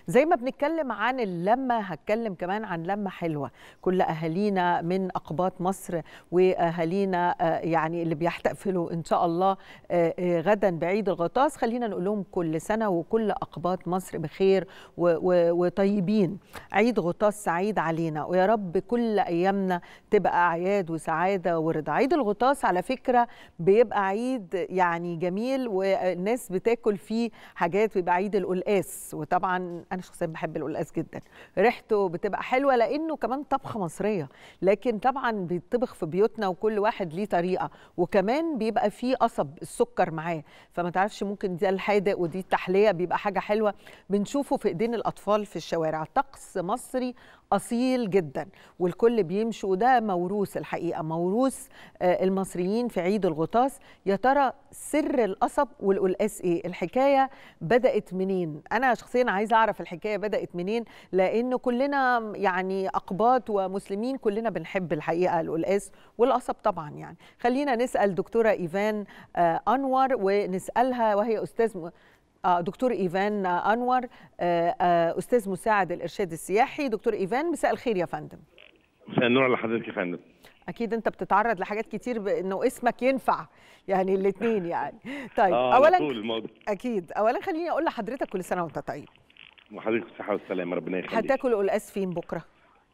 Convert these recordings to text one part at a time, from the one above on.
زي ما بنتكلم عن اللمة هتكلم كمان عن لمة حلوة كل أهالينا من أقباط مصر وأهالينا آه، يعني اللي بيحتفلوا إن شاء الله آه، آه، غدا بعيد الغطاس خلينا نقول لهم كل سنة وكل أقباط مصر بخير و- و- وطيبين عيد غطاس سعيد علينا ويا رب كل أيامنا تبقى أعياد وسعادة ورضا عيد الغطاس على فكرة بيبقى عيد يعني جميل والناس بتاكل فيه حاجات بيبقى عيد القلقاس وطبعا انا شخصيا بحب القلقاس جدا ريحته بتبقى حلوه لانه كمان طبخه مصريه لكن طبعا بيطبخ في بيوتنا وكل واحد ليه طريقه وكمان بيبقى فيه قصب السكر معاه فما تعرفش ممكن ده الحادق ودي التحليه بيبقى حاجه حلوه بنشوفه في ايدين الاطفال في الشوارع طقس مصري اصيل جدا والكل بيمشي وده موروث الحقيقه موروث آه، المصريين في عيد الغطاس يا ترى سر القصب والقلقاس ايه الحكايه بدات منين انا شخصيا عايزه اعرف الحكايه بدات منين لانه كلنا يعني اقباط ومسلمين كلنا بنحب الحقيقه القلقاس والقصب طبعا يعني خلينا نسال دكتوره ايفان آه، انور ونسالها وهي استاذ م... آه، دكتور ايفان آه، انور آه، آه، استاذ مساعد الارشاد السياحي دكتور ايفان مساء الخير يا فندم مساء النور على حضرتك يا فندم اكيد انت بتتعرض لحاجات كتير بانه اسمك ينفع يعني الاثنين يعني طيب اه على اولا طول الموضوع اكيد اولا خليني اقول لحضرتك كل سنه وانت طيب وحضرتك بالصحه والسلامه ربنا يخليك هتاكل قلقاس فين بكره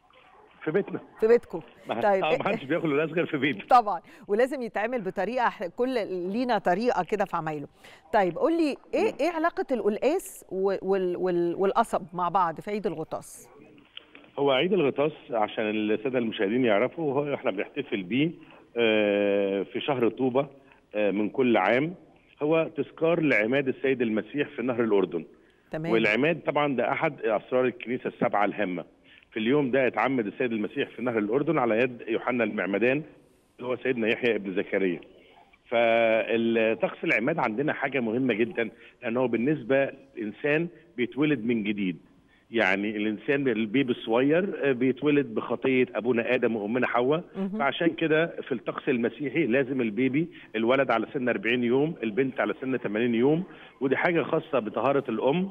في بيتنا في بيتكم ما طيب طيب. ما حدش بياكل ولا غير في بيته طبعا ولازم يتعمل بطريقه إحنا كل لينا طريقه كده في عمايله طيب قول لي ايه ايه علاقه القلقاس و- وال وال والقصب مع بعض في عيد الغطاس هو عيد الغطاس عشان الساده المشاهدين يعرفوا هو احنا بنحتفل بيه آه، في شهر طوبه آه، من كل عام هو تذكار لعماد السيد المسيح في نهر الاردن تمام والعماد طبعا ده احد اسرار الكنيسه السبعه الهامه في اليوم ده اتعمد السيد المسيح في نهر الاردن على يد يوحنا المعمدان اللي هو سيدنا يحيى ابن زكريا فالطقس العماد عندنا حاجه مهمه جدا لانه بالنسبه للانسان بيتولد من جديد يعني الانسان البيبي الصغير بيتولد بخطيه ابونا ادم وامنا حواء فعشان كده في الطقس المسيحي لازم البيبي الولد على سن 40 يوم البنت على سن 80 يوم ودي حاجه خاصه بطهاره الام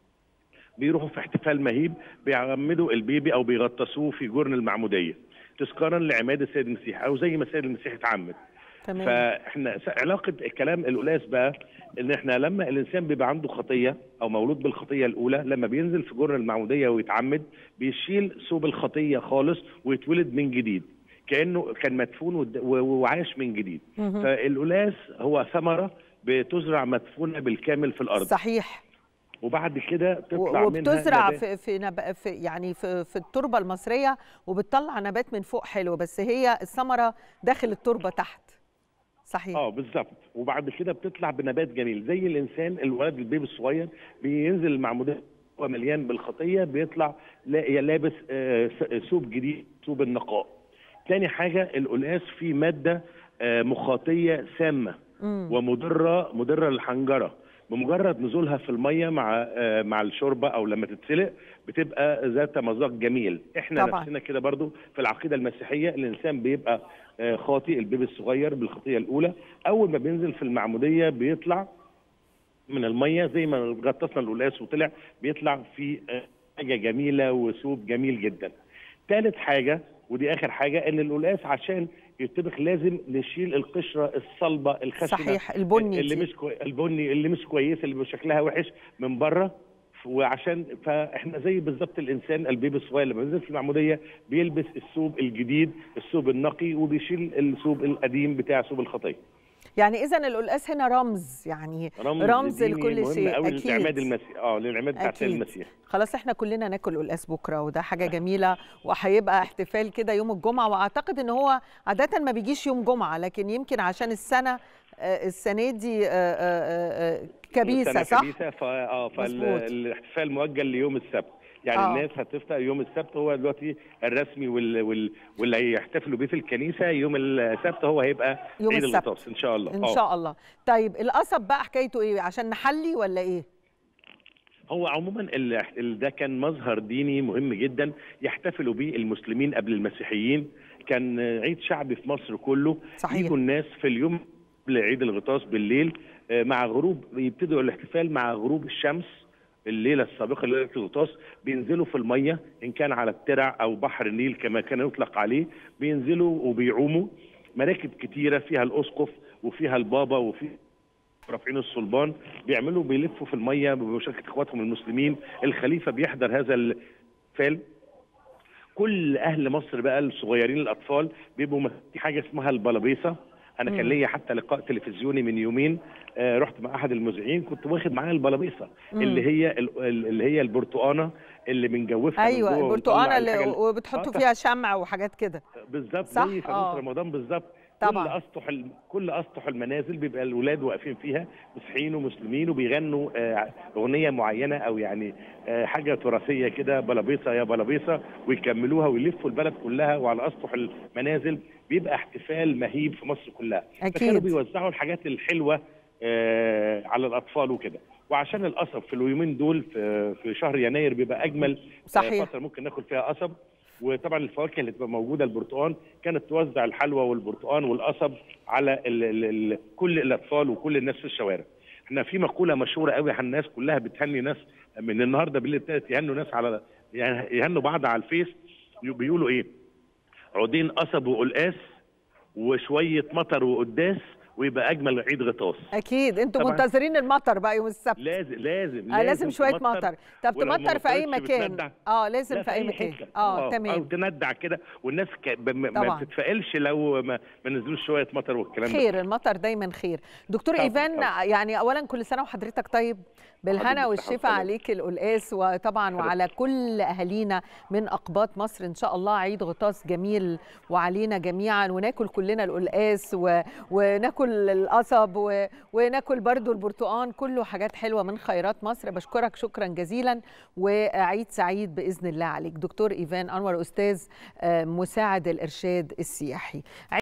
بيروحوا في احتفال مهيب بيعمدوا البيبي او بيغطسوه في جرن المعموديه تذكارا لعماد السيد المسيح او زي ما السيد المسيح اتعمد تمام فاحنا س- علاقه الكلام القلاس بقى ان احنا لما الانسان بيبقى عنده خطيه او مولود بالخطيه الاولى لما بينزل في جرن المعموديه ويتعمد بيشيل ثوب الخطيه خالص ويتولد من جديد كانه كان مدفون ود- و- وعاش من جديد مهم. فالقلاس هو ثمره بتزرع مدفونه بالكامل في الارض صحيح وبعد كده و- تطلع منها وبتزرع نبات. في في, نب... في يعني في في التربه المصريه وبتطلع نبات من فوق حلو بس هي الثمره داخل التربه تحت صحيح اه بالظبط وبعد كده بتطلع بنبات جميل زي الانسان الولد البيبي الصغير بينزل المعموديه هو مليان بالخطيه بيطلع لا- لابس آه، س- ثوب جديد ثوب النقاء تاني حاجه القلقاس فيه ماده آه، مخاطيه سامه مم. ومضره مضره للحنجره بمجرد نزولها في الميه مع آه، مع الشوربه او لما تتسلق بتبقى ذات مذاق جميل احنا طبعاً. نفسنا كده برضو في العقيده المسيحيه الانسان بيبقى آه، خاطئ البيبي الصغير بالخطيه الاولى اول ما بينزل في المعموديه بيطلع من الميه زي ما غطسنا القلاس وطلع بيطلع في آه، حاجه جميله وثوب جميل جدا ثالث حاجه ودي اخر حاجه ان القلاس عشان يطبخ لازم نشيل القشره الصلبه الخشنه صحيح البني اللي دي. مش كوي... البني اللي مش كويسه اللي بيبقى شكلها وحش من بره وعشان فاحنا زي بالظبط الانسان البيبي الصغير لما بينزل في المعموديه بيلبس الثوب الجديد الثوب النقي وبيشيل الثوب القديم بتاع ثوب الخطيه يعني اذا القلقاس هنا رمز يعني رمز ديني لكل مهم شيء قوي اكيد للعماد المسيح اه للعماد بتاع السيد أكيد. المسيح خلاص احنا كلنا ناكل قلقاس بكره وده حاجه جميله وهيبقى احتفال كده يوم الجمعه واعتقد ان هو عاده ما بيجيش يوم جمعه لكن يمكن عشان السنه آه، السنه دي آه، آه، آه، كبيسه سنة صح؟ كبيسة ف... اه مظبوط. فالاحتفال موجه ليوم السبت يعني آه. آه. الناس هتفطر يوم السبت هو دلوقتي الرسمي وال... وال... واللي هيحتفلوا بيه في الكنيسه يوم السبت هو هيبقى يوم عيد السبت. الغطاس ان شاء الله ان آه. شاء الله طيب القصب بقى حكايته ايه عشان نحلي ولا ايه؟ هو عموما ال... ال- ده كان مظهر ديني مهم جدا يحتفلوا به المسلمين قبل المسيحيين كان عيد شعبي في مصر كله صحيح. يجوا الناس في اليوم قبل عيد الغطاس بالليل آه، مع غروب يبتدوا الاحتفال مع غروب الشمس الليله السابقه ليله الغطاس بينزلوا في الميه ان كان على الترع او بحر النيل كما كان يطلق عليه بينزلوا وبيعوموا مراكب كتيره فيها الاسقف وفيها البابا وفي رافعين الصلبان بيعملوا بيلفوا في الميه بمشاركه اخواتهم المسلمين الخليفه بيحضر هذا الاحتفال كل اهل مصر بقى الصغيرين الاطفال بيبقوا في حاجه اسمها البلابيصه انا كان ليا حتى لقاء تلفزيوني من يومين آه رحت مع احد المذيعين كنت واخد معايا البلابيصه اللي هي اللي هي البرتقانه اللي بنجوفها ايوه البرتقانه اللي وبتحطوا فيها شمع وحاجات كده بالظبط زي في رمضان بالظبط طبعا كل اسطح ال... كل اسطح المنازل بيبقى الاولاد واقفين فيها مسيحيين ومسلمين وبيغنوا آه اغنيه معينه او يعني آه حاجه تراثيه كده بلابيصه يا بلابيصه ويكملوها ويلفوا البلد كلها وعلى اسطح المنازل بيبقى احتفال مهيب في مصر كلها أكيد. فكانوا بيوزعوا الحاجات الحلوه آه على الاطفال وكده وعشان القصب في اليومين دول في, في شهر يناير بيبقى اجمل صحيح. فتره ممكن ناكل فيها قصب وطبعا الفواكه اللي تبقى موجوده البرتقال كانت توزع الحلوى والبرتقال والقصب على ال ال ال كل الاطفال وكل الناس في الشوارع. احنا في مقوله مشهوره قوي عن الناس كلها بتهني ناس من النهارده بالليل ابتدت يهنوا ناس على يعني يهنوا بعض على الفيس بيقولوا ايه؟ عودين قصب وقلقاس وشويه مطر وقداس ويبقى اجمل عيد غطاس اكيد انتوا منتظرين المطر بقى يوم السبت لازم لازم آه لازم شويه مطر طب تمطر في اي مكان اه لازم في اي مكان اه تمام او تندع كده والناس ك... ب... ما بتتفائلش لو ما, ما نزلوش شويه مطر والكلام خير ده. المطر دايما خير دكتور طبعا ايفان طبعا. يعني اولا كل سنه وحضرتك طيب بالهنا والشفاء عليك القلقاس وطبعا وعلى كل اهالينا من اقباط مصر ان شاء الله عيد غطاس جميل وعلينا جميعا وناكل كلنا القلقاس و... وناكل القصب و... وناكل برضو البرتقان كله حاجات حلوه من خيرات مصر بشكرك شكرا جزيلا وعيد سعيد باذن الله عليك دكتور ايفان انور استاذ مساعد الارشاد السياحي